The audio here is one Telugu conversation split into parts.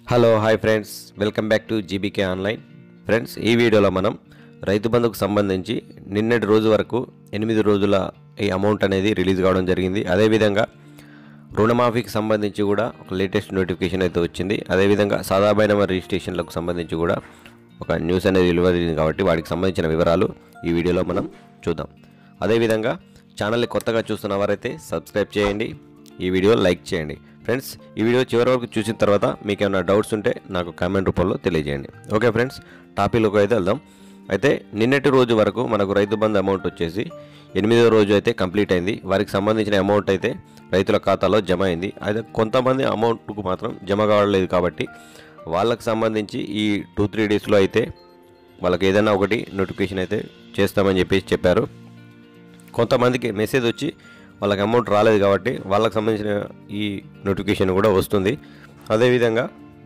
hello hi friends welcome back to GBK online friends ఈ వీడియోలో మనం రైతు బంధుకు సంబంధించి నిన్నటి రోజు వరకు ఎనిమిది రోజుల ఈ అమౌంట్ అనేది రిలీజ్ కావడం జరిగింది అదేవిధంగా రుణమాఫీకి సంబంధించి కూడా ఒక లేటెస్ట్ నోటిఫికేషన్ అయితే వచ్చింది అదేవిధంగా సాదాబైన రిజిస్ట్రేషన్లకు సంబంధించి కూడా ఒక న్యూస్ అనేది వెలువడింది కాబట్టి వాటికి సంబంధించిన వివరాలు ఈ వీడియోలో మనం చూద్దాం అదేవిధంగా ఛానల్ని కొత్తగా చూస్తున్న వారైతే సబ్స్క్రైబ్ చేయండి ఈ వీడియో లైక్ చేయండి ఫ్రెండ్స్ ఈ వీడియో చివరి వరకు చూసిన తర్వాత మీకు ఏమైనా డౌట్స్ ఉంటే నాకు కామెంట్ రూపంలో తెలియజేయండి ఓకే ఫ్రెండ్స్ టాపిక్లోకి అయితే వెళ్దాం అయితే నిన్నటి రోజు వరకు మనకు రైతు బంధు అమౌంట్ వచ్చేసి ఎనిమిదో రోజు అయితే కంప్లీట్ అయింది వారికి సంబంధించిన అమౌంట్ అయితే రైతుల ఖాతాలో జమ అయింది అయితే కొంతమంది అమౌంట్కు మాత్రం జమ కావట్లేదు కాబట్టి వాళ్ళకి సంబంధించి ఈ టూ త్రీ డేస్లో అయితే వాళ్ళకి ఏదైనా ఒకటి నోటిఫికేషన్ అయితే చేస్తామని చెప్పేసి చెప్పారు కొంతమందికి మెసేజ్ వచ్చి వాళ్ళకి అమౌంట్ రాలేదు కాబట్టి వాళ్ళకి సంబంధించిన ఈ నోటిఫికేషన్ కూడా వస్తుంది అదేవిధంగా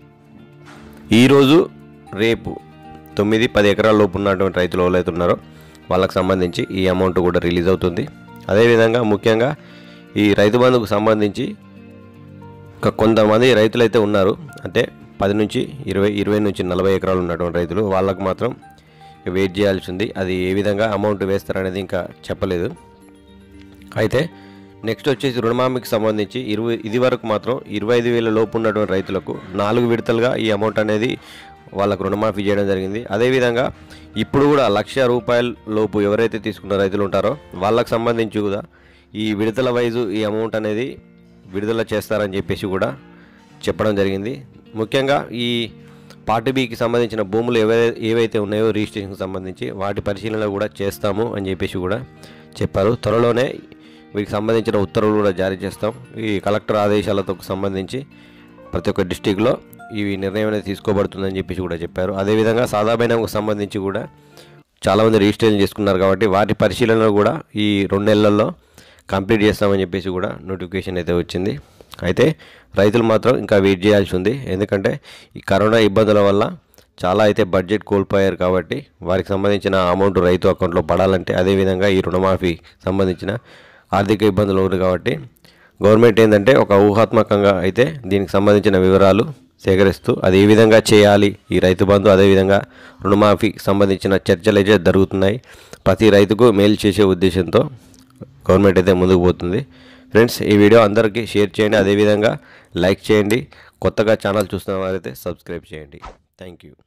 ఈరోజు రేపు తొమ్మిది పది ఎకరాల లోపు ఉన్నటువంటి రైతులు ఎవరైతే ఉన్నారో వాళ్ళకి సంబంధించి ఈ అమౌంట్ కూడా రిలీజ్ అవుతుంది అదేవిధంగా ముఖ్యంగా ఈ రైతు బంధుకు సంబంధించి ఇంకా కొంతమంది రైతులు అయితే ఉన్నారు అంటే పది నుంచి ఇరవై ఇరవై నుంచి నలభై ఎకరాలు ఉన్నటువంటి రైతులు వాళ్ళకు మాత్రం వెయిట్ చేయాల్సి ఉంది అది ఏ విధంగా అమౌంట్ వేస్తారనేది ఇంకా చెప్పలేదు అయితే నెక్స్ట్ వచ్చేసి రుణమాఫీకి సంబంధించి ఇరవై ఇది వరకు మాత్రం ఇరవై ఐదు వేల లోపు ఉన్నటువంటి రైతులకు నాలుగు విడతలుగా ఈ అమౌంట్ అనేది వాళ్ళకు రుణమాఫీ చేయడం జరిగింది అదేవిధంగా ఇప్పుడు కూడా లక్ష రూపాయల లోపు ఎవరైతే తీసుకున్న రైతులు ఉంటారో వాళ్ళకు సంబంధించి కూడా ఈ విడతల వైజు ఈ అమౌంట్ అనేది విడుదల చేస్తారని చెప్పేసి కూడా చెప్పడం జరిగింది ముఖ్యంగా ఈ పార్టీ బికి సంబంధించిన భూములు ఏవై ఏవైతే ఉన్నాయో రిజిస్ట్రేషన్కి సంబంధించి వాటి పరిశీలన కూడా చేస్తాము అని చెప్పేసి కూడా చెప్పారు త్వరలోనే వీటికి సంబంధించిన ఉత్తర్వులు కూడా జారీ చేస్తాం ఈ కలెక్టర్ ఆదేశాలతో సంబంధించి ప్రతి ఒక్క డిస్టిక్లో ఈ నిర్ణయం అనేది తీసుకోబడుతుందని చెప్పేసి కూడా చెప్పారు అదేవిధంగా సాదాబైనంకు సంబంధించి కూడా చాలామంది రిజిస్ట్రేషన్ చేసుకున్నారు కాబట్టి వాటి పరిశీలన కూడా ఈ రెండు నెలల్లో కంప్లీట్ చేస్తామని చెప్పేసి కూడా నోటిఫికేషన్ అయితే వచ్చింది అయితే రైతులు మాత్రం ఇంకా వెయిట్ చేయాల్సి ఉంది ఎందుకంటే ఈ కరోనా ఇబ్బందుల వల్ల చాలా అయితే బడ్జెట్ కోల్పోయారు కాబట్టి వారికి సంబంధించిన అమౌంట్ రైతు అకౌంట్లో పడాలంటే అదేవిధంగా ఈ రుణమాఫీ సంబంధించిన ఆర్థిక ఇబ్బందులు ఉంది కాబట్టి గవర్నమెంట్ ఏంటంటే ఒక ఊహాత్మకంగా అయితే దీనికి సంబంధించిన వివరాలు సేకరిస్తూ అది ఏ విధంగా చేయాలి ఈ రైతు బంధు అదేవిధంగా రుణమాఫీకి సంబంధించిన చర్చలు అయితే జరుగుతున్నాయి ప్రతి రైతుకు మేలు చేసే ఉద్దేశంతో గవర్నమెంట్ అయితే ముందుకు పోతుంది ఫ్రెండ్స్ ఈ వీడియో అందరికీ షేర్ చేయండి అదేవిధంగా లైక్ చేయండి కొత్తగా ఛానల్ చూస్తున్న వారైతే సబ్స్క్రైబ్ చేయండి థ్యాంక్ యూ